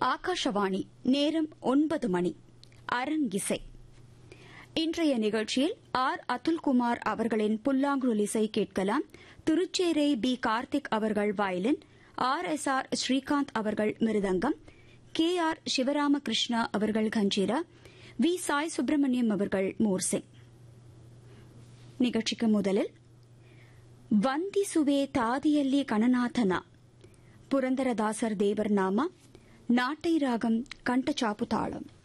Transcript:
ஆகாஷவாணி நேரம் ஒன்பது மணி அரங்கிசை இன்றைய நிகழ்ச்சியில் ஆர் அதுல்குமார் அவர்களின் புல்லாங்குழல் இசை கேட்கலாம் திருச்சேரை பி கார்த்திக் அவர்கள் violin R S R Srikanth அவர்கள் மிருதங்கம் கே ஆர் சிவராமகிருஷ்ணா அவர்கள் கஞ்சீரா வி சாய் சுப்பிரமணியம் அவர்கள் மோர்சிங் நிகழ்ச்சிக்கு முதலில் ವಂದಿಸುವೆ ತಾದಿಯಲ್ಲಿ ಕಣನಾಥನ ಪುರಂದರದಾಸರ್ ದೇವರ್ ನಾಮ ನಾಟೈ ರಾಗಂ ಕಂಠಚಾಪು ತಾಳಂ